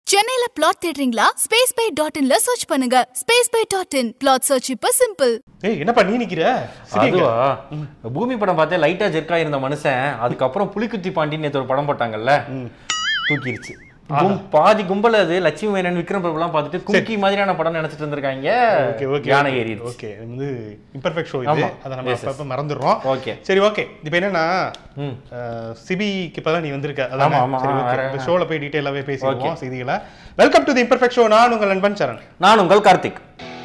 சென்னையில பிளாட் தேடுறீங்களா space by dot இன்ல சர்ச் பண்ணுங்க space by dot in flat search இப்ப சிம்பிள் ஏய் என்னப்பா நீ நிக்கிற சிரிங்க. அதுவா பூமி படம் பார்த்தே லைட்டா ஜெர்க்கா இருந்த மனுஷன் அதுக்கப்புறம் புலிக்குத்தி பாண்டின்னு நேத்து ஒரு படம் போட்டாங்கல்ல தூக்கிருச்சு கும்- பாதி கும்பல் அது லட்சுமி மேனன் விக்ரம் பிரபுலாம் பார்த்துட்டு கும்கி மாதிரியான படம் நினைச்சிட்டு இருந்திருக்காங்க ஓகே ஓகே யானை ஏறிடுச்சு ஓகே இது வந்து இம்பர்ஃபெக்ட் ஷோ இது ஆமா. அதை நம்ம Yes, yes. அப்பப்ப மறந்துடுறோம் ஓகே சரி ஓகே இப்போ என்னன்னா ம். அஹ், சிபிக்கு இப்பதான் நீ வந்திருக்க அதானே? ஆமா, ஆமா, சரி, ஆ, okay. வேற- இந்த ஷோல போய் டீடைலாவே பேசிடுவோம் செய்திகளை welcome to the imperfect show நான் உங்கள் நண்பன் சரண் நான் உங்கள் கார்த்திக்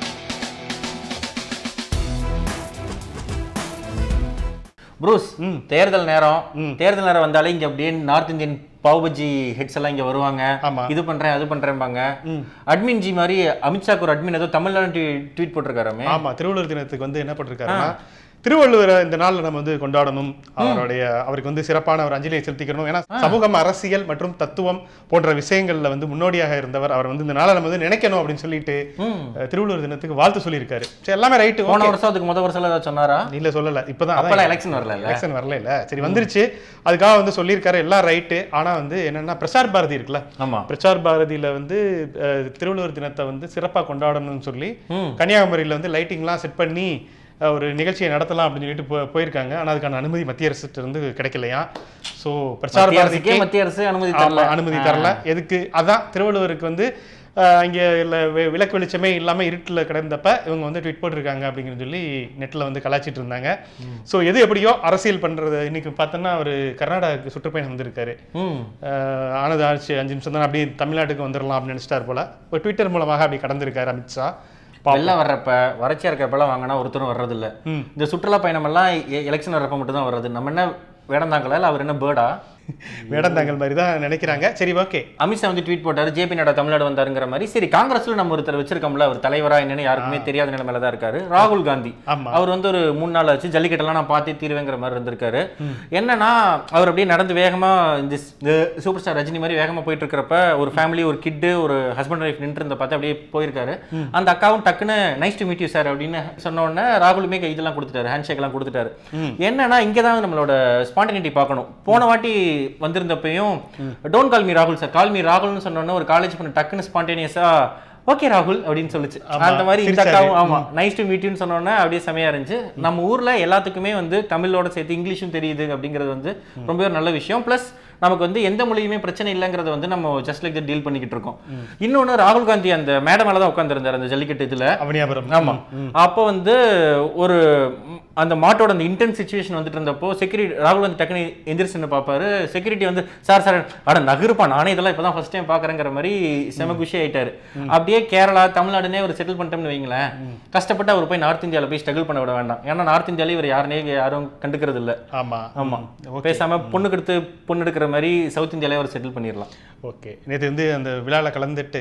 ப்ரூஸ் தேர்தல் நேரம் தேர்தல் நேரம் வந்தாலே இங்க அப்படியே நார்த் இந்தியன் பாவுபஜி ஹெட்ஸ் எல்லாம் இங்க வருவாங்க ஆமா. இது பண்றேன் அது பண்றேன்பாங்க அட்மின் ஜி மாதிரி அமித்ஷாக்கு ஒரு அட்மின் ஏதோ தமிழ்நாடு ட்வீட் போட்டிருக்காராமே ஆமா திருவள்ளுவர் தினத்துக்கு வந்து என்ன பண்ணிருக்காருன்னா திருவள்ளுவரை இந்த நாள்ல நம்ம வந்து கொண்டாடணும் அவருடைய அவருக்கு வந்து சிறப்பான ஒரு அஞ்சலியை செலுத்திக்கணும் ஏன்னா சமூகம் அரசியல் மற்றும் தத்துவம் போன்ற விஷயங்கள்ல வந்து முன்னோடியாக இருந்தவர் அவர் வந்து இந்த நாளை நம்ம வந்து நினைக்கணும் அப்படின்னு சொல்லிட்டு ம். அஹ், திருவள்ளுவர் தினத்துக்கு வாழ்த்து சொல்லியிருக்காரு சரி எல்லாமே ரைட்டு போன வருஷம் அதுக்கு முத வருஷம் ஏதாவது சொன்னாரா இல்ல சொல்லல இப்பதான் அதான் அப்பெல்லாம் எலெக்ஷன் வரல எலெக்ஷன் வரல இல்ல சரி வந்துருச்சு அதுக்காக வந்து சொல்லியிருக்காரு எல்லாம் ரைட்டு ஆனா வந்து என்னன்னா பிரசார் பாரதி இருக்குல்ல ஆமா பிரசார் பாரதியில வந்து அஹ், திருவள்ளுவர் தினத்தை வந்து சிறப்பா கொண்டாடணும்னு சொல்லி ம். கன்னியாகுமரியில வந்து லைட்டிங்லாம் செட் பண்ணி அஹ், ஒரு நிகழ்ச்சியை நடத்தலாம் அப்படின்னு சொல்லிட்டு போ- போயிருக்காங்க ஆனா அதுக்கான அனுமதி மத்திய அரசுட்டு இருந்து கிடைக்கலையா சோ பிரசார் மத்திய அரசுக்கே பாரதிக்கு மத்திய அரசு அனுமதி ஆமா, தரல அனுமதி தரல எதுக்கு அதான் திருவள்ளுவருக்கு வந்து அஹ், இங்க இல்ல வி- விளக்கு வெளிச்சமே இல்லாம இருட்டுல கிடந்தப்ப இவங்க வந்து ட்வீட் போட்டிருக்காங்க அப்படிங்கிறது சொல்லி நெட்ல வந்து கலாச்சிட்டு இருந்தாங்க சோ எது எப்படியோ அரசியல் பண்றது இன்னைக்கு பார்த்தோன்னா அவர் கர்நாடகாவுக்கு சுற்றுப்பயணம் வந்திருக்காரு ம் அஹ், ஆனது ஆச்சு அஞ்சு நிமிஷம் தான் அப்படியே தமிழ்நாட்டுக்கு வந்துடலாம் அப்படின்னு நினைச்சிட்டார் போல ஒரு ட்விட்டர் மூலமாக அப்படி கடந்திருக்காரு அமித்ஷா வெள்ளம் வர்றப்ப வறட்சியா இருக்கப்பெல்லாம் வாங்கினா ஒருத்தரும் வர்றது இல்ல ம். இந்த சுற்றுலா பயணம் எல்லாம் எலெக்ஷன் வர்றப்ப மட்டும் தான் வர்றது நம்ம என்ன வேடந்தாங்களா இல்ல அவர் என்ன பேர்டா வேடந்தாங்கல் மாதிரி தான் நினைக்கிறாங்க சரி ஓகே அமித்ஷா வந்து ட்வீட் போட்டாரு ஜேபி நட்டா தமிழ்நாடு வந்தாருங்கிற மாதிரி சரி காங்கிரஸ்ல நம்ம ஒருத்தர் வச்சிருக்கோம்ல அவர் தலைவரா என்னன்னு யாருக்குமே தெரியாத நிலைமையில தான் இருக்காரு ராகுல் காந்தி ஆமா. அவர் வந்து ஒரு மூணு நாள் ஆச்சு ஜல்லிக்கட்டெல்லாம் நான் பார்த்தே தீருவேங்கிற மாதிரி இருந்திருக்காரு என்னன்னா அவர் அப்படியே நடந்து வேகமா இந்த சூப்பர் ஸ்டார் ரஜினி மாதிரி வேகமா போயிட்டு இருக்கிறப்ப ஒரு ஃபேமிலி ஒரு கிட்டு ஒரு ஹஸ்பண்ட் ஒய்ஃப் நின்று இருந்த பார்த்து அப்படியே போயிருக்காரு அந்த அக்காவும் டக்குன்னு nice to meet you sir அப்படின்னு சொன்ன உடனே ராகுலுமே கை இதெல்லாம் கொடுத்துட்டாரு ஹேண்ட் ஷேக் எல்லாம் கொடுத்துட்டாரு என்னன்னா இங்க தான் நம்மளோட ஸ்பான்டினிட்டி பார்க்கணும் போன வாட்டி வந்திருந்தப்பையும் டோன்ட் கால் மீ ராகுல் சார் கால் மீ ராகுல்னு சொன்ன உடனே ஒரு காலேஜ் பண்ண டக்குன்னு ஸ்பான்டேனியஸா ஓகே ராகுல் அப்படின்னு சொல்லுச்சு ஆமா, அந்த மாதிரி இந்த சிரிச்சாரு. அக்காவும் ஆமா நைஸ் டு மீட் யூன்னு சொன்ன உடனே அப்படியே செமையா இருந்துச்சு நம்ம ஊர்ல எல்லாத்துக்குமே வந்து தமிழோட சேர்த்து இங்கிலீஷும் தெரியுது அப்படிங்கிறது வந்து ரொம்ப ஒரு நல்ல விஷயம் ப்ளஸ் நமக்கு வந்து எந்த மொழியுமே பிரச்சனை இல்லைங்கிறத வந்து நம்ம ஜஸ்ட் லைக் டீல் பண்ணிக்கிட்டு இருக்கோம் இன்னொன்னு ராகுல் காந்தி அந்த மேடம் மேல தான் உட்காந்துருந்தார் அந்த ஜல்லிக்கட்டு இதுல அவனியாபுரம் ஆமா அப்போ வந்து ஒரு ம், அந்த மாட்டோட அந்த இன்டென்ஸ் சுச்சுவேஷன் வந்துட்டு இருந்தப்போ செக்யூரிட்டி ராகுல் வந்து டக்குனு எந்திரிச்சுன்னு பார்ப்பாரு செக்யூரிட்டி வந்து சார் சார் அட நகருப்பா நானே இதெல்லாம் இப்பதான் ஃபர்ஸ்ட் டைம் பாக்குறேங்கிற மாதிரி செம குஷி ஆயிட்டாரு அப்படியே கேரளா தமிழ்நாடுனே ஒரு செட்டில் பண்ணிட்டோம்னு வைங்களேன் கஷ்டப்பட்டு அவர் போய் நார்த் இந்தியால போய் ஸ்ட்ரகிள் பண்ண விட வேண்டாம் ஏன்னா நார்த் இந்தியால இவர் யாருனே யாரும் கண்டுக்கிறது இல்ல ஆமா ஆமா ஓகே பேசாம பொண்ணுக்கு எடுத்து பொண்ணு எடுக்கிற மாதிரி சவுத் இந்தியாலே அவர் செட்டில் பண்ணிடலாம் ஓகே நேற்று வந்து அந்த விழால கலந்துட்டு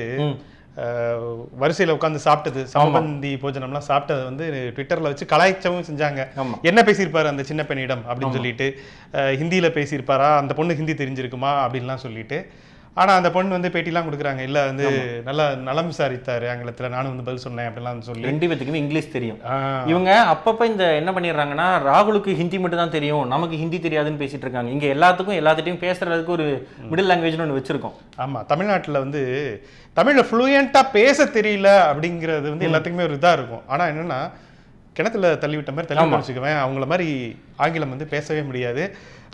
அஹ், வரிசையில உட்காந்து சாப்பிட்டது சமபந்தி போஜனம்லாம் சாப்பிட்டது வந்து ட்விட்டர்ல வச்சு கலாய்ச்சவும் செஞ்சாங்க ஆமா. என்ன பேசியிருப்பாரு அந்த சின்ன பெண்ணிடம் அப்படின்னு சொல்லிட்டு அஹ், ஹிந்தியில பேசியிருப்பாரா அந்த பொண்ணு ஹிந்தி தெரிஞ்சிருக்குமா அப்படின்லாம் சொல்லிட்டு ஆனா அந்த பொண்ணு வந்து பேட்டிலாம் கொடுக்குறாங்க இல்ல வந்து நல்லா நலம் விசாரித்தாரு ஆங்கிலத்துல நானும் வந்து பதில் சொன்னேன் அப்படிலாம் சொல்லி ரெண்டு பேத்துக்குமே இங்கிலீஷ் தெரியும் ஆஹ், இவங்க அப்பப்ப இந்த என்ன பண்ணிடுறாங்கன்னா ராகுலுக்கு ஹிந்தி மட்டும் தான் தெரியும் நமக்கு ஹிந்தி தெரியாதுன்னு பேசிட்டு இருக்காங்க இங்க எல்லாத்துக்கும் எல்லாத்திட்டையும் பேசுறதுக்கு ஒரு மிடில் லாங்குவேஜ்னு ஒன்று வச்சிருக்கோம் ஆமா தமிழ்நாட்டுல வந்து தமிழ்ல ஃப்ளூயண்டா பேச தெரியல அப்படிங்கிறது வந்து எல்லாத்துக்குமே ஒரு இதா இருக்கும் ஆனா என்னன்னா கிணத்துல தள்ளி விட்ட மாதிரி தள்ளி வச்சுக்குவேன் அவங்கள மாதிரி ஆங்கிலம் வந்து பேசவே முடியாது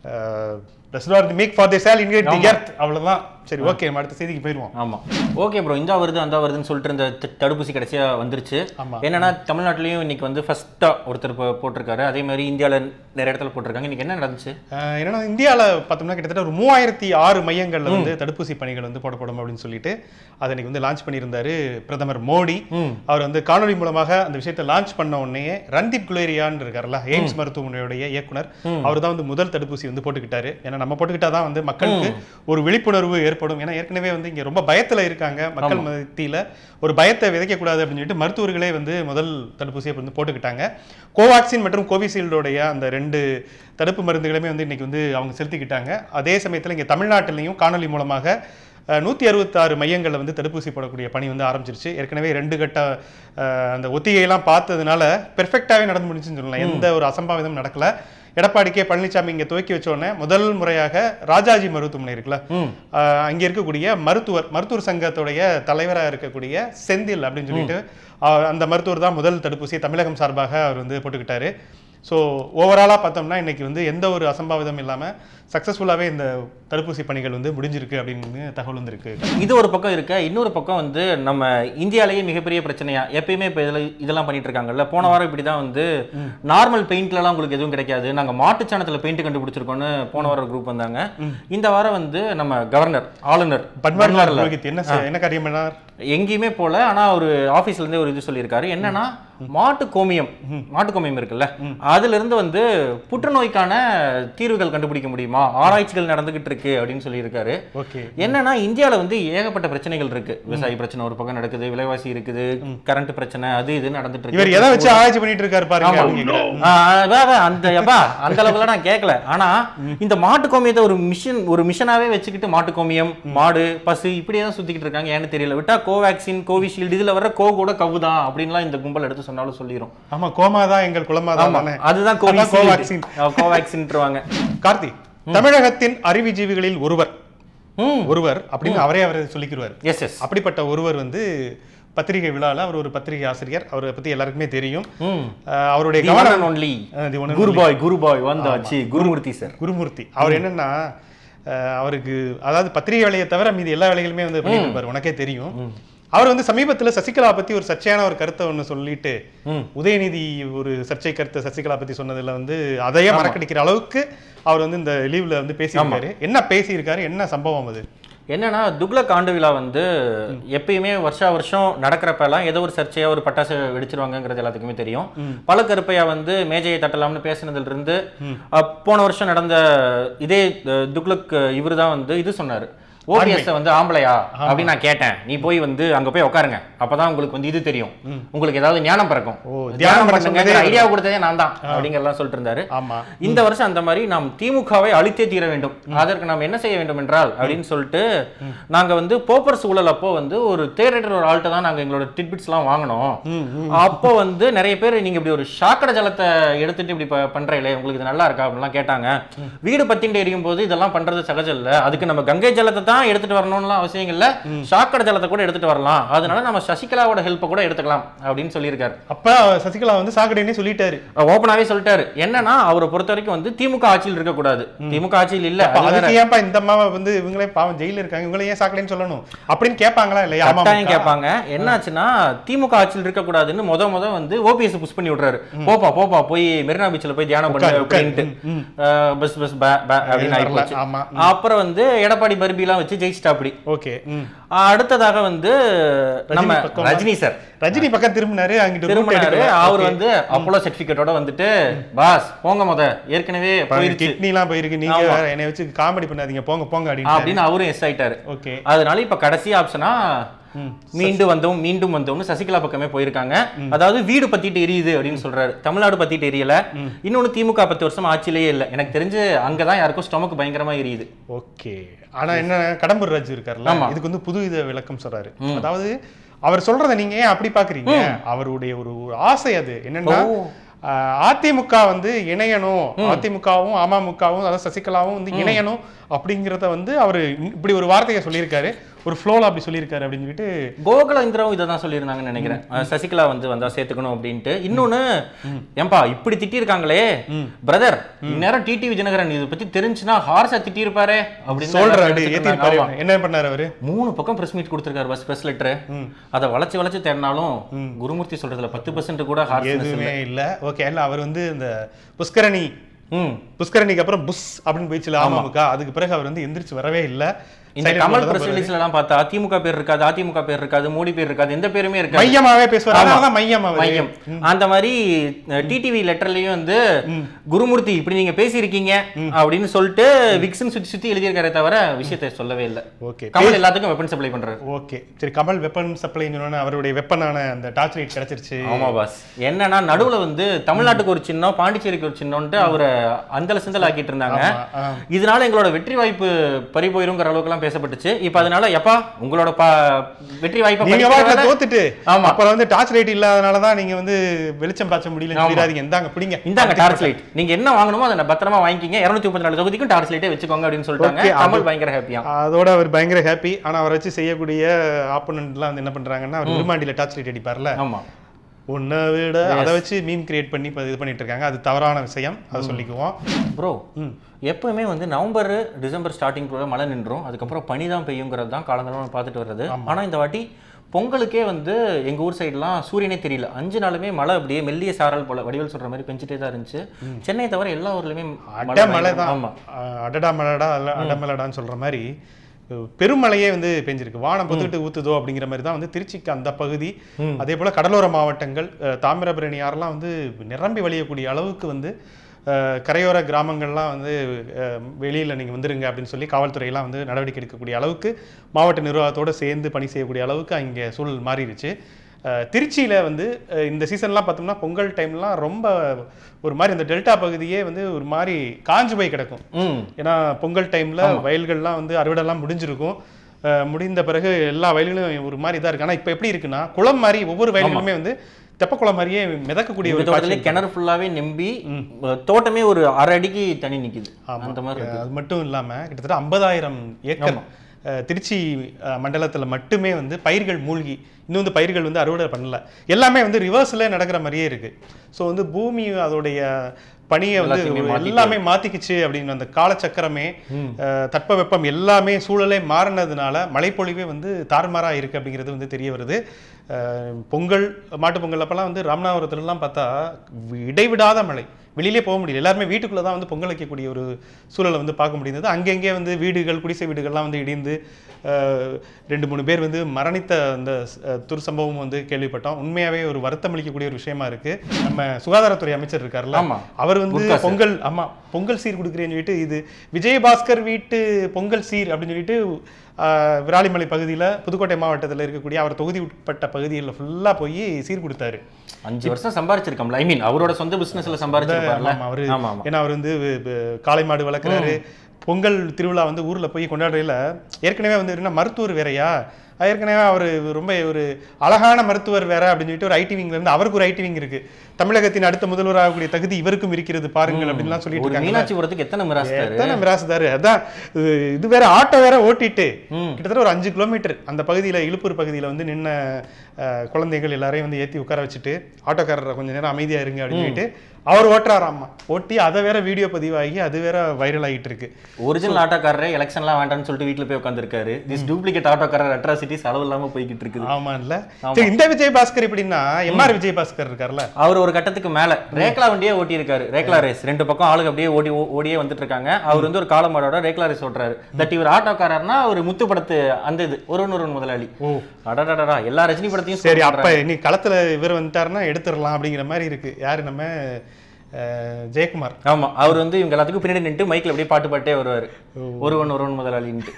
make for the sale ingrate the earth அவ்வளவுதான் சரி ஓகே நம்ம அடுத்த செய்திக்கு போயிருவோம் ஆமா ஓகே ப்ரோ இந்த வருது அந்த வருதுன்னு சொல்லிட்டு இருந்த த- தடுப்பூசி கடைசியா வந்துருச்சு ஆமா. என்னன்னா தமிழ்நாட்டிலையும் இன்னைக்கு வந்து ஃபர்ஸ்டா ஒருத்தர் போ- போட்டிருக்காரு அதே மாதிரி இந்தியால நிறைய இடத்துல போட்டிருக்காங்க இன்னைக்கு என்ன நடந்துச்சு ஆஹ் என்னன்னா இந்தியால பார்த்தோம்னா கிட்டத்தட்ட ஒரு மூவாயிரத்தி ஆறு மையங்கள்ல வந்து தடுப்பூசி பணிகள் வந்து போடப்படும் அப்படின்னு சொல்லிட்டு அதை இன்னைக்கு வந்து லான்ச் பண்ணியிருந்தாரு பிரதமர் மோடி ம். அவர் வந்து காணொலி மூலமாக அந்த விஷயத்தை லான்ச் பண்ண உடனே ரன்தீப் குலேரியான்னு இருக்காருல்ல எய்ம்ஸ் மருத்துவமனையுடைய இயக்குனர் அவர் தான் வந்து முதல் தடுப்பூசி வந்து போட்டுக்கிட்டாரு ஏன்னா நம்ம போட்டுக்கிட்டா தான் வந்து மக்களுக்கு ஒரு விழிப்புணர்வு ஏற்படும் ஏன்னா ஏற்கனவே வந்து இங்க ரொம்ப பயத்துல இருக்காங்க மக்கள் மத்தியில ஒரு பயத்தை விதைக்கக்கூடாது அப்படின்னு சொல்லிட்டு மருத்துவர்களே வந்து முதல் தடுப்பூசியை வந்து போட்டுக்கிட்டாங்க கோவாக்சின் மற்றும் கோவிஷீல்டோடைய அந்த ரெண்டு தடுப்பு மருந்துகளுமே வந்து இன்னைக்கு வந்து அவங்க செலுத்திக்கிட்டாங்க அதே சமயத்துல இங்க தமிழ்நாட்டிலையும் காணொலி மூலமாக நூற்றி அறுபத்தாறு மையங்களில் வந்து தடுப்பூசி போடக்கூடிய பணி வந்து ஆரம்பிச்சிருச்சு ஏற்கனவே ரெண்டு கட்ட அஹ், அந்த ஒத்திகையெல்லாம் பார்த்ததுனால பெர்ஃபெக்டாகவே நடந்து முடிஞ்சுன்னு சொல்லலாம் எந்த ஒரு அசம்பாவிதம் நடக்கல எடப்பாடி கே பழனிசாமி இங்க துவக்கி வச்ச உடனே முதல் முறையாக ராஜாஜி மருத்துவமனை இருக்குல்ல ஆஹ் அங்க இருக்கக்கூடிய மருத்துவர் மருத்துவர் சங்கத்துடைய தலைவரா இருக்கக்கூடிய செந்தில் அப்படின்னு சொல்லிட்டு ஆஹ் அந்த மருத்துவர் தான் முதல் தடுப்பூசியை தமிழகம் சார்பாக அவர் வந்து போட்டுக்கிட்டாரு ஸோ ஓவராலாக பார்த்தோம்னா இன்னைக்கு வந்து எந்த ஒரு அசம்பாவிதம் இல்லாமல் சக்ஸஸ்ஃபுல்லாகவே இந்த தடுப்பூசி பணிகள் வந்து முடிஞ்சிருக்கு அப்படின்னு தகவல் வந்திருக்கு இது ஒரு பக்கம் இருக்க இன்னொரு பக்கம் வந்து நம்ம இந்தியாலேயே மிகப்பெரிய பிரச்சனையா எப்பயுமே இப்போ இதில் இதெல்லாம் பண்ணிட்டு இருக்காங்கல்ல போன வாரம் இப்படி தான் வந்து நார்மல் பெயிண்ட்லலாம் உங்களுக்கு எதுவும் கிடைக்காது நாங்க மாட்டு சாணத்தில் பெயிண்ட் கண்டுபிடிச்சிருக்கோம்னு போன வாரம் குரூப் வந்தாங்க இந்த வாரம் வந்து நம்ம கவர்னர் ஆளுநர் பன்வாரிலால் புரோஹித் என்ன செ- என்ன காரியம் பண்ணார் எங்கேயுமே போல ஆனா ஒரு ஆபீஸ்ல இருந்தே ஒரு இது சொல்லியிருக்காரு என்னன்னா மாட்டு கோமியம் மாட்டு கோமியம் இருக்குல்ல அதுல இருந்து வந்து புற்றுநோய்க்கான தீர்வுகள் கண்டுபிடிக்க முடியுமா ஆராய்ச்சிகள் நடந்துகிட்டு இருக்கு அப்படின்னு சொல்லியிருக்காரு ஓகே என்னன்னா இந்தியால வந்து ஏகப்பட்ட பிரச்சனைகள் இருக்கு விவசாய பிரச்சனை ஒரு பக்கம் நடக்குது விலைவாசி இருக்குது கரண்ட் பிரச்சனை அது இது நடந்துட்டு இவர் இருக்கு எதை வச்சு ஆராய்ச்சி பண்ணிட்டு இருக்காரு பாருங்க ஆமா. அப்படின்னு கேக்குறாரு. ஆ, அதான், அதான், அந்த எப்பா அந்த அளவுக்குலாம் நான் கேட்கல ஆனா இந்த மாட்டு கோமியத்தை ஒரு மிஷின் ஒரு மிஷனாவே வச்சுக்கிட்டு மாட்டு கோமியம் மாடு பசு இப்படியே தான் சுத்திக்கிட்டு இருக்காங்க ஏன்னு தெரியல விட்டா கோவேக்சின் கோவிஷீல்டு இதுல வர கோ கூட கவுதான் அப்படின்லாம் இந்த கும்பல் எடுத்து சொன்னாலும் சொல்லிரும் ஆமா கோமா தான் எங்கள் குலமா தான் ஆமா தானே. அதுதான் அதான் கோவேக்சின் கோவாக்சின் கோவேக்சின்ட்டுருவாங்க கார்த்தி தமிழகத்தின் அறிவுஜீவிகளில் ஒருவர் ம் ஒருவர் அப்படின்னு அவரே அவரை சொல்லிக்கிறார் எஸ் எஸ் அப்படிப்பட்ட ஒருவர் வந்து பத்திரிகை விழால அவர் ஒரு பத்திரிகை ஆசிரியர் அவரை பத்தி எல்லாருக்குமே தெரியும் ம் அஹ் அவருடைய தி கவனம் only ah the one and Gurubhai Gurubhai வந்தாச்சு குருமூர்த்தி சார் குருமூர்த்தி அவர் என்னன்னா அஹ் அவருக்கு அதாவது பத்திரிகை வேலையை தவிர மீதி எல்லா வேலைகளுமே வந்து பண்ணிட்டு இருப்பாரு உனக்கே தெரியும் அவர் வந்து சமீபத்துல சசிகலா பத்தி ஒரு சர்ச்சையான ஒரு கருத்தை ஒண்ணு சொல்லிட்டு ம். உதயநிதி ஒரு சர்ச்சை கருத்தை சசிகலா பத்தி சொன்னதுல வந்து அதையே மறக்கடிக்கிற அளவுக்கு அவர் வந்து இந்த லீவ்ல வந்து பேசியிருக்காரு என்ன பேசியிருக்காரு என்ன சம்பவம் அது என்னன்னா துக்ளக் ஆண்டு விழா வந்து எப்பயுமே வருஷா வருஷம் நடக்கிறப்பெல்லாம் ஏதோ ஒரு சர்ச்சையா ஒரு பட்டாசு வெடிச்சிருவாங்கங்கிறது எல்லாத்துக்குமே தெரியும் பல கருப்பையா வந்து மேஜையை தட்டலாம்னு பேசுனதுல இருந்து அஹ், போன வருஷம் நடந்த இதே அஹ், துக்ளக் இவரு தான் வந்து இது சொன்னாரு ஓபிஎஸ் வந்து ஆம்பளையா அப்படின்னு நான் கேட்டேன் நீ போய் வந்து அங்க போய் உட்காருங்க அப்பதான் உங்களுக்கு வந்து இது தெரியும் உங்களுக்கு ஏதாவது ஞானம் பிறக்கும் ஓ, தியானம் தியானம் பண்ண பண்ணுங்க சொன்னதே ஐடியா கொடுத்ததே நான் தான் அப்படிங்கறதெல்லாம் சொல்லிட்டு இருந்தாரு ஆமா இந்த வருஷம் அந்த மாதிரி நாம் திமுகவை அழித்தே தீர வேண்டும் அதற்கு நாம் என்ன செய்ய வேண்டும் என்றால் அப்படின்னு சொல்லிட்டு நாங்க வந்து போப்பர் சூழல் அப்போ வந்து ஒரு தேரேட்டர் ஒரு ஆள்கிட்ட தான் நாங்க எங்களோட டிட்பிட்ஸ் எல்லாம் வாங்கினோம் அப்போ வந்து நிறைய பேர் நீங்க இப்படி ஒரு சாக்கடை ஜலத்தை எடுத்துட்டு இப்படி ப- பண்றீங்களே உங்களுக்கு இது நல்லா இருக்கா அப்படிலாம் கேட்டாங்க வீடு பத்தின்ட்டு எரியும் போது இதெல்லாம் பண்றது சகஜம் இல்ல அதுக்கு நம்ம கங்கை ஜலத்தை தான் எடுத்துட்டு வரணும்லாம் அவசியம் இல்ல சாக்கடை ஜலத்தை கூட எடுத்துட்டு வரலாம் அதனால நம்ம சசிகலாவோட ஹெல்ப்பை கூட எடுத்துக்கலாம் அப்படின்னு சொல்லியிருக்காரு அப்ப சசிகலா வந்து சாக்கடைன்னு சொல்லிட்டாரு ஓப்பனாவே சொல்லிட்டாரு என்னன்னா அவரை பொறுத்த வரைக்கும் வந்து திமுக ஆட்சியில் இருக்கக்கூடாது திமுக ஆட்சியில் இல்ல அப்ப அது வேற. அதுக்கு ஏன்பா இந்த அம்மாவை வந்து இவங்களே பாவம் ஜெயில இருக்காங்க இவங்களே ஏன் சாக்கடைன்னு சொல்லணும் அப்படின்னு கேட்பாங்களா இல்லையா ஆமா கட்டாயம் கேட்பாங்க என்னாச்சுன்னா திமுக ஆட்சியில் இருக்கக்கூடாதுன்னு முத முத வந்து ஓபிஎஸ் புஷ் பண்ணி விடுறாரு போப்பா போப்பா போய் மெரினா பீச்ல போய் தியானம் பண்ணு உட்காரு, உட்காரு. அப்படின்ட்டு அஹ் பஸ் பஸ் பே பே அப்படின்னு வரல. ஆயிப்போச்சு ஆமா. அப்புறம் வந்து எடப்பாடி பர்பிலாம் வச்சு ஜெயிச்சிட்டா அப்படி ஓகே ம் அடுத்ததாக வந்து நம்ம பக்கம் ரஜினி சார் ரஜினி பக்கம் திரும்பினாரு அங்கிட்டு route திரும்பினாரு எடுக்கல. அவர் Okay. வந்து அப்போலோ சர்டிபிகேட்டோட வந்துட்டு பாஸ் போங்க முத ஏற்கனவே போயிருச்சு கிட்னி எல்லாம் போயிருக்கு நீங்க வேற என்னை வச்சு காமெடி பண்ணாதீங்க போங்க போங்க அப்படின்னு அப்படின்னு அவரும் எஸ் ஆயிட்டாரு ஓகே அதனால இப்ப கடைசி ஆப்ஷனா மீண்டும் வந்தோம் மீண்டும் வந்தோம்னு சசிகலா பக்கமே போயிருக்காங்க அதாவது வீடு பத்திட்டு எரியுது அப்படின்னு சொல்றாரு தமிழ்நாடு பத்திட்டு எரியல இன்னொன்னு திமுக பத்து வருஷம் ஆட்சியிலேயே இல்ல எனக்கு தெரிஞ்சு அங்கதான் யாருக்கும் ஸ்டொமக் பயங்கரமா எரியுது ஓகே ஆனா என்ன கடம்பூர் ராஜு இருக்காருல்ல ஆமா. இதுக்கு வந்து புது வித விளக்கம் சொல்றாரு அதாவது அவர் சொல்றத நீங்க ஏன் அப்படி பாக்குறீங்க அவருடைய ஒரு ஒரு ஆசை அது என்னன்னா ஓ. ஆஹ், அதிமுக வந்து இணையணும் அதிமுகவும் அமமுகவும் அதாவது சசிகலாவும் வந்து இணையணும் அப்படிங்கிறத வந்து அவர் இப்படி ஒரு வார்த்தையை சொல்லியிருக்காரு ஒரு ஃப்ளோல அப்படி சொல்லியிருக்காரு அப்படின்னு சொல்லிட்டு கோகுல இந்திராவும் இதை தான் சொல்லியிருந்தாங்கன்னு நினைக்கிறேன் அஹ் சசிகலா வந்து வந்தா சேர்த்துக்கணும் அப்படின்ட்டு இன்னொன்னு ஏன்பா இப்படி திட்டிருக்காங்களே பிரதர் இந்நேரம் டிடி விஜயநகரன் இதை பத்தி தெரிஞ்சுன்னா ஹார்ஸா திட்டி இருப்பாரு அப்படின்னு சொல்றாரு எல்லாரும் நினைச்சிட்டு ஏத்திருப்பாரு இருந்தாங்க. ஆமா. என்ன பண்ணாரு அவரு மூணு பக்கம் பிரஸ் மீட் கொடுத்திருக்காரு பஸ் பிரஸ் லெட்டர் அதை வளைச்சு வளைச்சு தேடினாலும் குருமூர்த்தி சொல்றதுல பத்து பர்சன்ட் கூட ஹார்ஸ் எதுவுமே இல்ல ஓகே இல்ல அவர் வந்து இந்த புஷ்கரணி ம் புஷ்கரணிக்கு அப்புறம் புஷ் அப்படின்னு போயிடுச்சுல அமமுக அதுக்கு பிறகு அவர் வந்து எந்திரிச்சு வரவே இல்ல இந்த Silent கமல் mode தான் பிரஸ் போறாரு. ரிலீஸ்ல எல்லாம் பார்த்தா திமுக பேர் இருக்காது அதிமுக பேர் இருக்காது மோடி பேர் இருக்காது எந்த பேருமே இருக்காது மையமாவே பேசுவார் ஆமா. அதனாலதான் மையம் அவரு. மையம் அந்த மாதிரி டிடிவி லெட்டர்லயும் வந்து குருமூர்த்தி இப்படி நீங்க பேசியிருக்கீங்க அப்படின்னு சொல்லிட்டு விக்ஸன் சுத்தி சுத்தி எழுதியிருக்காரே தவிர விஷயத்தை சொல்லவே இல்ல ஓகே கமல் எல்லாத்துக்கும் வெப்பன் சப்ளை பண்றாரு ஓகே சரி கமல் வெப்பன் சப்ளை சொன்னோன்னே அவருடைய வெப்பனான அந்த டார்ச் லைட் கிடைச்சிருச்சு ஆமா பாஸ் என்னன்னா நடுவுல வந்து தமிழ்நாட்டுக்கு ஒரு சின்னம் பாண்டிச்சேரிக்கு ஒரு சின்னம்ட்டு அவரை அந்தல சிந்தல் ஆக்கிட்டு இருந்தாங்க ஆமா, ஆ. இதனால எங்களோட வெற்றி வாய்ப்பு பறி போயிருங்கிற அளவுக்கு தான் பேசப்பட்டுச்சு இப்போ அதனால எப்பா உங்களோட ப வெற்றி வாய்ப்பை நீங்க பறிக்கிறதால- வாட்டில தோத்துட்டு ஆமா. அப்புறம் வந்து டார்ச் லைட் இல்லாதனால தான் நீங்க வந்து வெளிச்சம் பாய்ச்ச முடியலன்னு ஆமா. சொல்லிடாதீங்க இந்தாங்க பிடிங்க இந்தாங்க டார்ச் லைட் நீங்க என்ன வாங்கணுமோ அதை பத்திரமா வாங்கிக்கிங்க இருநூத்தி முப்பத்தி நாலு தொகுதிக்கும் டார்ச் லைட்டே வச்சுக்கோங்க அப்படின்னு சொல்லிட்டாங்க Okay, அது- கமல் பயங்கர ஹாப்பியா அதோட அவர் பயங்கர ஹாப்பி ஆனா அவரை வச்சு செய்யக்கூடிய ஆப்போனன்ட்லாம் வந்து என்ன பண்றாங்கன்னா அவர் விரும்மாண்டியில டார்ச் லைட் அடிப்பார்ல ஆமா உன்னை விட அதை வச்சு மீம் கிரியேட் பண்ணி இப்ப இது பண்ணிட்டு இருக்காங்க அது தவறான விஷயம் அதை சொல்லிக்குவோம் ப்ரோ எப்பவுமே வந்து நவம்பர் டிசம்பர் ஸ்டார்டிங் கூட மழை நின்றும் அதுக்கப்புறம் பனி தான் பெய்யுங்கிறது தான் காலங்காலம் பார்த்துட்டு வர்றது ஆனா இந்த வாட்டி பொங்கலுக்கே வந்து எங்க ஊர் சைடுலாம் சூரியனே தெரியல அஞ்சு நாளுமே மழை அப்படியே மெல்லிய சாரல் போல வடிவல் சொல்ற மாதிரி பெஞ்சிட்டே தான் இருந்துச்சு சென்னை தவிர எல்லா ஊர்லயுமே அட மழை தான் ஆமா அஹ் அடடா மழைடா அல்ல அடமலடான்னு சொல்ற மாதிரி அஹ் பெருமழையே வந்து பெஞ்சிருக்கு வானம் பொத்துக்கிட்டு ஊத்துதோ அப்படிங்கிற மாதிரி தான் வந்து திருச்சிக்கு அந்த பகுதி அதே போல கடலோர மாவட்டங்கள் அஹ் தாமிரபரணி ஆறுலாம் வந்து நிரம்பி வழியக்கூடிய அளவுக்கு வந்து அஹ் கரையோர கிராமங்கள்லாம் வந்து அஹ் வெளியில நீங்க வந்துருங்க அப்படின்னு சொல்லி காவல்துறையெல்லாம் வந்து நடவடிக்கை எடுக்கக்கூடிய அளவுக்கு மாவட்ட நிர்வாகத்தோட சேர்ந்து பணி செய்யக்கூடிய அளவுக்கு அங்கே சூழல் மாறிடுச்சு அஹ் திருச்சியில வந்து அஹ் இந்த சீசன்லாம் பார்த்தோம்னா பொங்கல் டைம்லாம் ரொம்ப ஒரு மாதிரி அந்த டெல்டா பகுதியே வந்து ஒரு மாதிரி காஞ்சு போய் கிடக்கும் ம் ஏன்னா பொங்கல் டைம்ல வயல்கள்லாம் வந்து அறுவடைலாம் முடிஞ்சிருக்கும் அஹ் முடிந்த பிறகு எல்லா வயல்களும் ஒரு மாதிரி இதாக இருக்கு ஆனா இப்போ எப்படி இருக்குன்னா குளம் மாதிரி ஒவ்வொரு வயல்களுமே வந்து தெப்பக்குளம் மாதிரியே மிதக்கக்கூடிய இந்த ஒரு காட்சி தோட்டத்திலே கிணறு ஃபுல்லாவே நம்பி தோட்டமே ஒரு அரை அடிக்கு தண்ணி நிக்குது அந்த மாதிரி இருக்கு அது மட்டும் இல்லாம கிட்டத்தட்ட ஐம்பதாயிரம் ஏக்கர் அஹ், திருச்சி அஹ், மண்டலத்துல மட்டுமே வந்து பயிர்கள் மூழ்கி இன்னும் வந்து பயிர்கள் வந்து அறுவடை பண்ணல எல்லாமே வந்து ரிவர்ஸ்ல நடக்கிற மாதிரியே இருக்கு ஸோ வந்து பூமி அதோடைய பணியை வந்து எல்லாத்தையுமே மாத்திட்டு எல்லாமே மாத்திக்கிச்சு அப்படின்னு அந்த காலச்சக்கரமே அஹ், தட்பவெப்பம் எல்லாமே சூழலே மாறினதுனால மழைப்பொழிவே வந்து தாறுமாறா இருக்கு அப்படிங்கிறது வந்து தெரிய வருது அஹ், பொங்கல் மாட்டுப் பொங்கல் அப்பெல்லாம் வந்து ராமநாதபுரத்துலலாம் பார்த்தா இடைவிடாத மழை வெளியிலே போக முடியல எல்லாருமே வீட்டுக்குள்ள தான் வந்து பொங்கல் வைக்கக்கூடிய ஒரு சூழலை வந்து பார்க்க முடிந்தது அங்கங்கே வந்து வீடுகள் குடிசை வீடுகள்லாம் வந்து இடிந்து அஹ், ரெண்டு மூணு பேர் வந்து மரணித்த அந்த அஹ், துர்சம்பவம் வந்து கேள்விப்பட்டோம் உண்மையாவே ஒரு வருத்தம் அளிக்கக்கூடிய ஒரு விஷயமா இருக்கு நம்ம சுகாதாரத்துறை அமைச்சர் இருக்கார்ல ஆமா. அவர் வந்து குட்கா சார். பொங்கல் ஆமா பொங்கல் சீர் கொடுக்குறேன்னு சொல்லிட்டு இது விஜயபாஸ்கர் வீட்டு பொங்கல் சீர் அப்படின்னு சொல்லிட்டு ஆஹ், விராலிமலை பகுதியில புதுக்கோட்டை மாவட்டத்துல இருக்கக்கூடிய அவர் தொகுதி உட்பட்ட பகுதிகளில் ஃபுல்லா போய் சீர் கொடுத்தாரு அஞ்சு வருஷம் சம்பாரிச்சிருக்கோம்ல ஐ மீன் அவரோட சொந்த பிசினஸ்ல சம்பாரிச்சிருப்பார்ல ஆமா, அவரு ஆமா ஆமா ஏன்னா அவர் வந்து வி- வி- காளை மாடு வளர்க்குறாரு பொங்கல் திருவிழா வந்து ஊர்ல போய் கொண்டாடுறதுல ஏற்கனவே வந்து என்ன மருத்துவர் வேறயா ஏற்கனவே அவர் ரொம்ப ஒரு அழகான மருத்துவர் வேற அப்படின்னு சொல்லிட்டு ஒரு ஐடி விங்ல இருந்து அவருக்கு ஒரு ஐடி விங் இருக்கு தமிழகத்தின் அடுத்த முதல்வர் ஆகக்கூடிய தகுதி இவருக்கும் இருக்கிறது பாருங்கள் அப்படின்லாம் சொல்லிட்டு ஒரு இருக்காங்க மீனாட்சிபுரத்துக்கு எத்தனை மிராஸ்தாரு எத்தனை மிராசுதாரு அதான் இது இது வேற ஆட்டோ வேற ஓட்டிட்டு ம். கிட்டத்தட்ட ஒரு அஞ்சு கிலோமீட்டர் அந்த பகுதியில இழுப்பூர் பகுதியில வந்து நின்ன அஹ், குழந்தைகள் எல்லாரையும் வந்து ஏத்தி உட்கார வச்சுட்டு ஆட்டோக்காரரை கொஞ்ச நேரம் அமைதியா இருங்க அப்படின்னு சொல்லிட்டு அவர் ஓட்டுறாராம்மா ஓட்டி அதை வேற வீடியோ பதிவாகி அது வேற வைரல் ஆகிட்டு இருக்கு ஒரிஜினல் ஆட்டோக்காரரே எலெக்ஷன்லாம் வேண்டாம்னு சொல்லிட்டு வீட்ல போய் உட்காந்துருக்காரு திஸ் டூப்ளிகேட் ஆட்டோக்காரர் அட்ராசிட்டிஸ் அளவு இல்லாம போய்கிட்டு இருக்குது ஆமா இல்ல சரி இந்த விஜய் பாஸ்கர் எப்படின்னா எம்ஆர் விஜய் பாஸ்கர் இருக்கார்ல அவர் ஒரு கட்டத்துக்கு மேல ரேக்லா வண்டியே ஓட்டி இருக்காரு ரேக்லா ரேஸ் ரெண்டு பக்கம் ஆளுங்க அப்படியே ஓடி ஓ- ஓடியே வந்துட்டு இருக்காங்க அவர் வந்து ஒரு காலமாடோட ரேக்லா ரேஸ் ஓட்டுறாரு தட் இவர் ஆட்டோக்காரர்னா ஒரு முத்து படத்து அந்த இது ஒருவன் ஒருவன் முதலாளி ஓ அடடடடா எல்லா ரஜினி படத்தையும் சரி சொல்றாரு. அப்ப இன்னைக்கு களத்துல இவர் வந்துட்டாருன்னா எடுத்துடலாம் அப்படிங்கிற மாதிரி இருக்கு யாரு நம்ம அஹ், ஜெயக்குமார் ஆமா அவர் வந்து இவங்க எல்லாத்துக்கும் பின்னாடி நின்று மைக்ல அப்படியே பாட்டு பாட்டே வருவாரு ஒருவன் ஒருவன் முதலாளின்ட்டு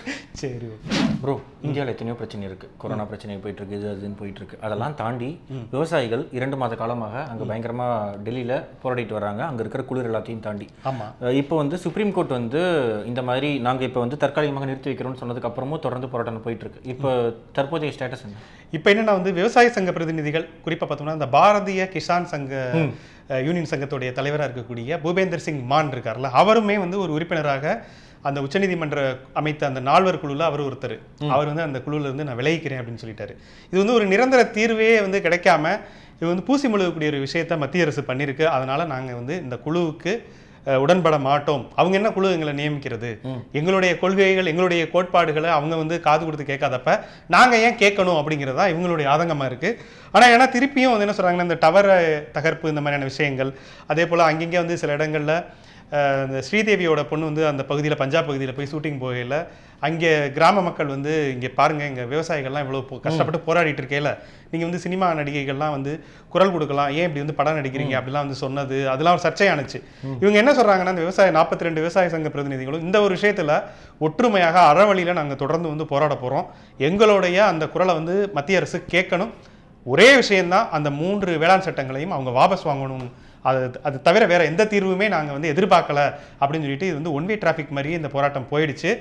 சரி ப்ரோ இந்தியாவில் எத்தனையோ பிரச்சனை இருக்கு கொரோனா பிரச்சனை போயிட்டு இருக்கு இது அதுன்னு போயிட்டு இருக்கு அதெல்லாம் தாண்டி விவசாயிகள் இரண்டு மாத காலமாக அங்க பயங்கரமா டெல்லியில போராடிட்டு வராங்க அங்க இருக்கிற குளிர் எல்லாத்தையும் தாண்டி ஆமா அஹ் இப்போ வந்து சுப்ரீம் கோர்ட் வந்து இந்த மாதிரி நாங்க இப்போ வந்து தற்காலிகமாக நிறுத்தி வைக்கிறோம்னு சொன்னதுக்கு அப்புறமும் தொடர்ந்து போராட்டம் போயிட்டு இருக்கு இப்போ தற்போதைய ஸ்டேட்டஸ் என்ன இப்போ என்னன்னா வந்து விவசாய சங்க பிரதிநிதிகள் குறிப்பா பார்த்தோம்னா இந்த பாரதிய கிசான் சங்க அஹ், யூனியன் சங்கத்துடைய தலைவரா இருக்கக்கூடிய பூபேந்தர் சிங் மான் இருக்கார்ல அவருமே வந்து ஒரு உறுப்பினராக அந்த உச்சநீதிமன்ற அமைத்த அந்த நால்வர் குழுல அவர் ஒருத்தர் அவர் வந்து அந்த குழுல இருந்து நான் விலகிக்கிறேன் அப்படின்னு சொல்லிட்டாரு இது வந்து ஒரு நிரந்தர தீர்வே வந்து கிடைக்காம இது வந்து பூசி முழுகக்கூடிய ஒரு விஷயத்த மத்திய அரசு பண்ணியிருக்கு அதனால நாங்க வந்து இந்த குழுவுக்கு அஹ், உடன்பட மாட்டோம் அவங்க என்ன குழு எங்களை நியமிக்கிறது எங்களுடைய கொள்கைகள் எங்களுடைய கோட்பாடுகளை அவங்க வந்து காது கொடுத்து கேட்காதப்ப நாங்க ஏன் கேட்கணும் அப்படிங்கிறது தான் இவங்களுடைய ஆதங்கமா இருக்கு ஆனா ஏன்னா திருப்பியும் வந்து என்ன சொல்றாங்கன்னா இந்த டவர் தகர்ப்பு இந்த மாதிரியான விஷயங்கள் அதே போல அங்கங்கே வந்து சில இடங்கள்ல அஹ், இந்த ஸ்ரீதேவியோட பொண்ணு வந்து அந்த பகுதியில் பஞ்சாப் பகுதியில் போய் ஷூட்டிங் போகையில் அங்கே கிராம மக்கள் வந்து இங்கே பாருங்க இங்கே விவசாயிகள்லாம் இவ்வளோ போ- கஷ்டப்பட்டு போராடிட்டு இருக்கையில நீங்கள் வந்து சினிமா நடிகைகள்லாம் வந்து குரல் கொடுக்கலாம் ஏன் இப்படி வந்து படம் நடிக்கிறீங்க அப்படிலாம் வந்து சொன்னது அதெல்லாம் ஒரு சர்ச்சையானுச்சு இவங்க என்ன சொல்றாங்கன்னா இந்த விவசாய நாற்பத்தி ரெண்டு விவசாய சங்க பிரதிநிதிகளும் இந்த ஒரு விஷயத்துல ஒற்றுமையாக அறவழியில நாங்க தொடர்ந்து வந்து போராட போறோம் எங்களுடைய அந்த குரலை வந்து மத்திய அரசு கேட்கணும் ஒரே விஷயம்தான் அந்த மூன்று வேளாண் சட்டங்களையும் அவங்க வாபஸ் வாங்கணும் அது அது தவிர வேற எந்த தீர்வுமே நாங்க வந்து எதிர்பார்க்கல அப்படின்னு சொல்லிட்டு இது வந்து ஒன் வே டிராஃபிக் மாதிரியே இந்த போராட்டம் போயிடுச்சு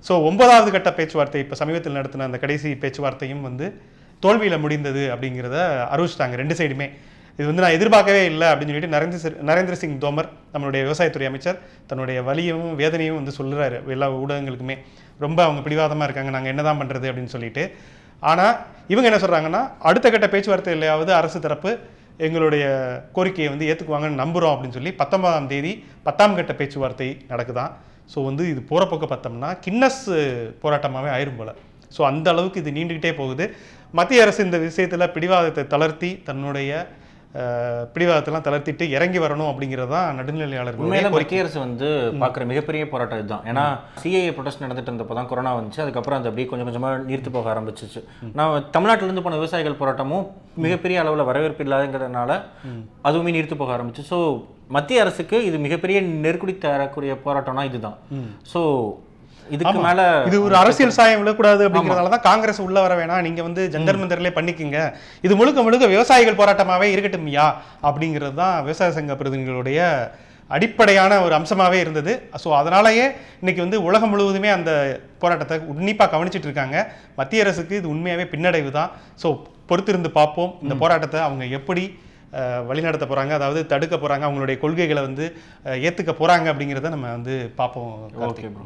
ஸோ ஒன்பதாவது கட்ட பேச்சுவார்த்தை இப்போ சமீபத்தில் நடத்தின அந்த கடைசி பேச்சுவார்த்தையும் வந்து தோல்வியில் முடிந்தது அப்படிங்கிறத அறிவிச்சிட்டாங்க ரெண்டு சைடுமே இது வந்து நான் எதிர்பார்க்கவே இல்லை அப்படின்னு சொல்லிட்டு நரேந்திர சிங் நரேந்திர சிங் தோமர் நம்மளுடைய விவசாயத்துறை அமைச்சர் தன்னுடைய வலியும் வேதனையும் வந்து சொல்லுறாரு எல்லா ஊடகங்களுக்குமே ரொம்ப அவங்க பிடிவாதமாக இருக்காங்க நாங்கள் என்னதான் பண்ணுறது அப்படின்னு சொல்லிட்டு ஆனால் இவங்க என்ன சொல்கிறாங்கன்னா அடுத்த கட்ட பேச்சுவார்த்தையிலையாவது அரசு தரப்பு எங்களுடைய கோரிக்கையை வந்து ஏற்றுக்குவாங்கன்னு நம்புகிறோம் அப்படின்னு சொல்லி பத்தொன்பதாம் தேதி பத்தாம் கட்ட பேச்சுவார்த்தை நடக்குதாம் ஸோ வந்து இது போகிற போக்க பார்த்தோம்னா கின்னஸ் போராட்டமாகவே ஆயிரும் போல ஸோ அந்த அளவுக்கு இது நீண்டுக்கிட்டே போகுது மத்திய அரசு இந்த விஷயத்தில் பிடிவாதத்தை தளர்த்தி தன்னுடைய அஹ், பிடிவாதத்தெல்லாம் தளர்த்திட்டு இறங்கி வரணும் அப்படிங்கிறது தான் நடுநிலையாளர்களுடைய உண்மையில கோரிக்கை மத்திய அரசு வந்து பார்க்குற மிகப்பெரிய போராட்டம் இதுதான் ஏன்னா சிஏஏ ப்ரொடெஸ்ட் நடந்துட்டு இருந்தப்போ தான் கொரோனா வந்துச்சு அதுக்கப்புறம் அது அப்படியே கொஞ்சம் கொஞ்சமாக நீர்த்து போக ஆரம்பிச்சிச்சு நான் தமிழ்நாட்டுல இருந்து போன விவசாயிகள் போராட்டமும் மிகப்பெரிய அளவில் வரவேற்பு இல்லாதங்கிறதுனால அதுவுமே நீர்த்து போக ஆரம்பிச்சு ஸோ மத்திய அரசுக்கு இது மிகப்பெரிய நெருக்கடி தரக்கூடிய போராட்டம்னா இதுதான் ஸோ இதுக்கு மேல இது ஒரு அரசியல் சாயம் விழக்கூடாது அப்படிங்கிறதால தான் காங்கிரஸ் உள்ள வர வேணாம் நீங்க வந்து ஜந்தர் மந்தர்லேயே பண்ணிக்கங்க இது முழுக்க முழுக்க விவசாயிகள் போராட்டமாவே இருக்கட்டும்யா அப்படிங்கிறது தான் விவசாய சங்க பிரதிநிதிகளுடைய அடிப்படையான ஒரு அம்சமாவே இருந்தது ஸோ அதனாலயே இன்னைக்கு வந்து உலகம் முழுவதுமே அந்த போராட்டத்தை உன்னிப்பாக கவனிச்சிட்டு இருக்காங்க மத்திய அரசுக்கு இது உண்மையாவே பின்னடைவு தான் ஸோ பொறுத்திருந்து பார்ப்போம் இந்த போராட்டத்தை அவங்க எப்படி அஹ், வழிநடத்த போறாங்க அதாவது தடுக்க போறாங்க அவங்களுடைய கொள்கைகளை வந்து அஹ், ஏத்துக்க போறாங்க அப்படிங்கிறத நம்ம வந்து பார்ப்போம் கார்த்திக். ஓகே ப்ரோ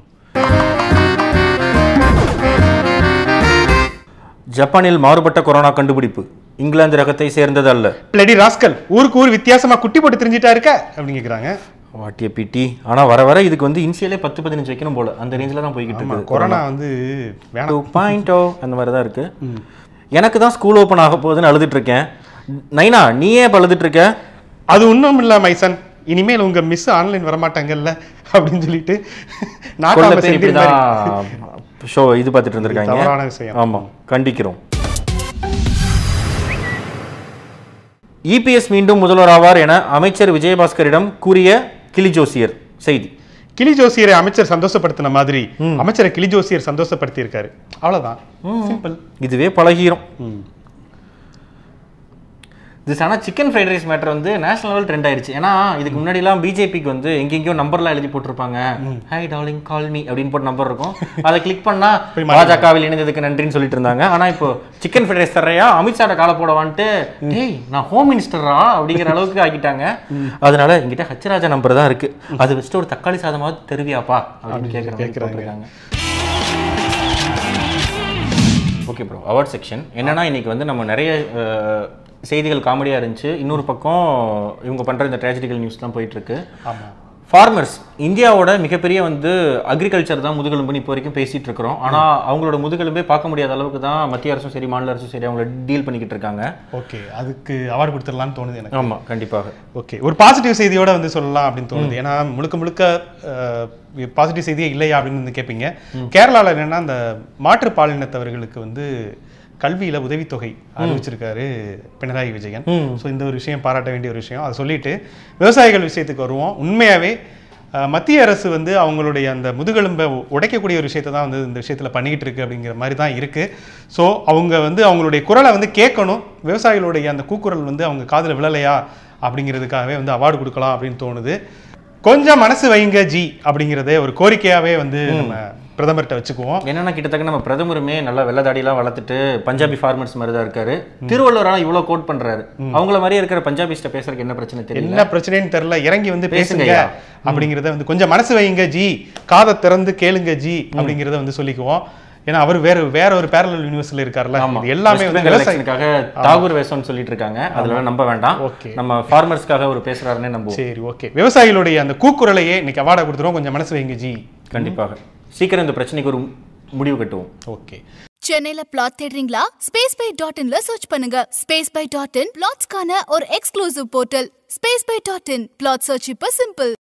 ஜப்பானில் மாறுபட்ட கொரோனா கண்டுபிடிப்பு இங்கிலாந்து ரகத்தை சேர்ந்தது அல்ல பிளடி ராஸ்கல் ஊருக்கு ஊர் வித்தியாசமா குட்டி போட்டு தெரிஞ்சிட்டா இருக்க அப்படின்னு கேக்குறாங்க வாட்டிய பிடி ஆனா வர வர இதுக்கு வந்து இனிஷியலே பத்து பதினஞ்சு வைக்கணும் போல அந்த ரேஞ்சில் தான் போய்கிட்டு ஆமா இருக்கு கொரோனா வந்து வேணாம் டூ பாயிண்ட் அந்த மாதிரி தான் இருக்கு எனக்கு தான் ஸ்கூல் ஓப்பன் ஆக போகுதுன்னு அழுதுட்டு இருக்கேன் நைனா நீயே இப்போ அழுதுட்டு இருக்க அது ஒண்ணும் இல்ல மைசன் இனிமேல் உங்க மிஸ் ஆன்லைன் வரமாட்டாங்கல்ல அப்படின்னு சொல்லிட்டு கொள்ள நாட்டாம பேர் செந்தில் இப்படி மாதிரி. தான் ஷோ இது பார்த்துட்டு இருந்திருக்காங்க தவறான விஷயம். ஆமா கண்டிக்கிறோம் இபிஎஸ் மீண்டும் முதல்வர் ஆவார் என அமைச்சர் விஜயபாஸ்கரிடம் கூறிய கிளி ஜோசியர் செய்தி கிளி ஜோசியரை அமைச்சர் சந்தோஷப்படுத்தின மாதிரி அமைச்சரை கிளி ஜோசியர் சந்தோஷப்படுத்தி இருக்காரு அவ்வளவுதான் சிம்பிள் இதுவே பழகிரும் இது ஆனால் சிக்கன் ஃப்ரைட் ரைஸ் மேட்டர் வந்து நேஷனல் லெவல் ட்ரெண்ட் ஆயிடுச்சு ஏன்னா இதுக்கு முன்னாடிலாம் பிஜேபிக்கு வந்து எங்கெங்கேயோ நம்பர்லாம் எழுதி போட்டிருப்பாங்க ஹை டார்லிங் கால் மீ அப்படின்னு போட்டு நம்பர் இருக்கும் அதை கிளிக் பண்ணா பாஜகவில் இணைந்ததுக்கு நன்றின்னு சொல்லிட்டு இருந்தாங்க ஆனா இப்போ சிக்கன் ஃப்ரைட் ரைஸ் தர்றையா அமித்ஷாட்ட கால போடவான்ட்டு டேய் நான் ஹோம் மினிஸ்டரா அப்படிங்கிற அளவுக்கு ஆக்கிட்டாங்க அதனால எங்கிட்ட ஹச்சராஜா நம்பர் தான் இருக்கு அது வச்சுட்டு ஒரு தக்காளி சாதமாவது தருவியாப்பா அப்படின்னு கேட்குறாங்க ஓகே ப்ரோ அவார்ட் செக்ஷன் என்னன்னா இன்னைக்கு வந்து நம்ம நிறைய அஹ், செய்திகள் காமெடியாக இருந்துச்சு இன்னொரு பக்கம் இவங்க பண்ணுற இந்த ட்ராஜடிக்கல் நியூஸ் தான் போயிட்டு இருக்கு ஆமா ஃபார்மர்ஸ் இந்தியாவோட மிகப்பெரிய வந்து அக்ரிகல்ச்சர் தான் முதுகெலும்புன்னு இப்போ வரைக்கும் பேசிட்டு இருக்கிறோம் ஆனா அவங்களோட முதுகெலும்பே பார்க்க முடியாத அளவுக்கு தான் மத்திய அரசும் சரி மாநில அரசும் சரி அவங்கள டீல் பண்ணிக்கிட்டு இருக்காங்க ஓகே அதுக்கு அவார்டு கொடுத்துடலாம்னு தோணுது எனக்கு ஆமா கண்டிப்பாக ஓகே ஒரு பாசிட்டிவ் செய்தியோட வந்து சொல்லலாம் அப்படின்னு தோணுது ஏன்னா முழுக்க முழுக்க பாசிட்டிவ் செய்தியே இல்லையா அப்படின்னு வந்து கேட்பீங்க கேரளால என்னன்னா அந்த மாற்று பாலினத்தவர்களுக்கு வந்து கல்வியில உதவித்தொகை அறிவிச்சிருக்காரு பினராயி விஜயன் ஸோ இந்த ஒரு விஷயம் பாராட்ட வேண்டிய ஒரு விஷயம் அதை சொல்லிட்டு விவசாயிகள் விஷயத்துக்கு வருவோம் உண்மையாவே அஹ், மத்திய அரசு வந்து அவங்களுடைய அந்த முதுகெலும்பை உ- உடைக்கக்கூடிய ஒரு விஷயத்தை தான் வந்து இந்த விஷயத்துல பண்ணிக்கிட்டு இருக்கு அப்படிங்கிற மாதிரி தான் இருக்கு ஸோ அவங்க வந்து அவங்களுடைய குரலை வந்து கேட்கணும் விவசாயிகளுடைய அந்த கூக்குரல் வந்து அவங்க காதுல விழலையா அப்படிங்கிறதுக்காகவே வந்து அவார்டு கொடுக்கலாம் அப்படின்னு தோணுது கொஞ்சம் மனசு வைங்க ஜி அப்படிங்கிறதே ஒரு கோரிக்கையாவே வந்து நம்ம பிரதமர்கிட்ட வச்சுக்குவோம் என்னன்னா கிட்டத்தட்ட நம்ம பிரதமருமே நல்லா வெள்ளதாடிலாம் வளர்த்துட்டு பஞ்சாபி ஃபார்மர்ஸ் மாதிரி தான் இருக்காரு திருவள்ளுவர் ஆனா இவ்வளவு கோட் பண்றாரு அவங்கள மாதிரியே இருக்கிற பஞ்சாபிஸ்ட பேசுறதுக்கு என்ன பிரச்சனை தெரியல என்ன பிரச்சனைன்னு தெரியல இறங்கி வந்து பேசுங்க பேசுங்கய்யா. அப்படிங்கிறத வந்து கொஞ்சம் மனசு வைங்க ஜி காதை திறந்து கேளுங்க ஜி அப்படிங்கிறத வந்து சொல்லிக்குவோம் ஏன்னா அவர் வேற வேற ஒரு பேரலல் யூனிவர்ஸ்ல இருக்காருல்ல ஆமா இது எல்லாமே வெஸ்ட் வந்து பெங்கால் விவசாயி எலெக்ஷனுக்காக தாகூர் வேஷம்னு சொல்லிட்டு இருக்காங்க அதுல நம்ப வேண்டாம் Okay. நம்ம ஃபார்மர்ஸ்க்காக ஒரு பேசுறாருன்னே நம்புவோம் சரி ஓகே விவசாயிகளுடைய அந்த கூக்குரலையே இன்னைக்கு அவார்டை கொடுத்துருவோம் கொஞ்சம் மனசு வைங்க ஜி கண்டிப்பாக சீக்கிரம் இந்த பிரச்சனைக்கு ஒரு முடிவு கட்டுவோம் ஓகே சென்னையில பிளாட் தேடுறீங்களா ஸ்பேஸ் பை டாட் இன்ல சர்ச் பண்ணுங்க ஸ்பேஸ் பை டாட் இன் பிளாட்ஸ்க்கான ஒரு exclusive portal space by dot in flat search இப்ப சிம்பிள்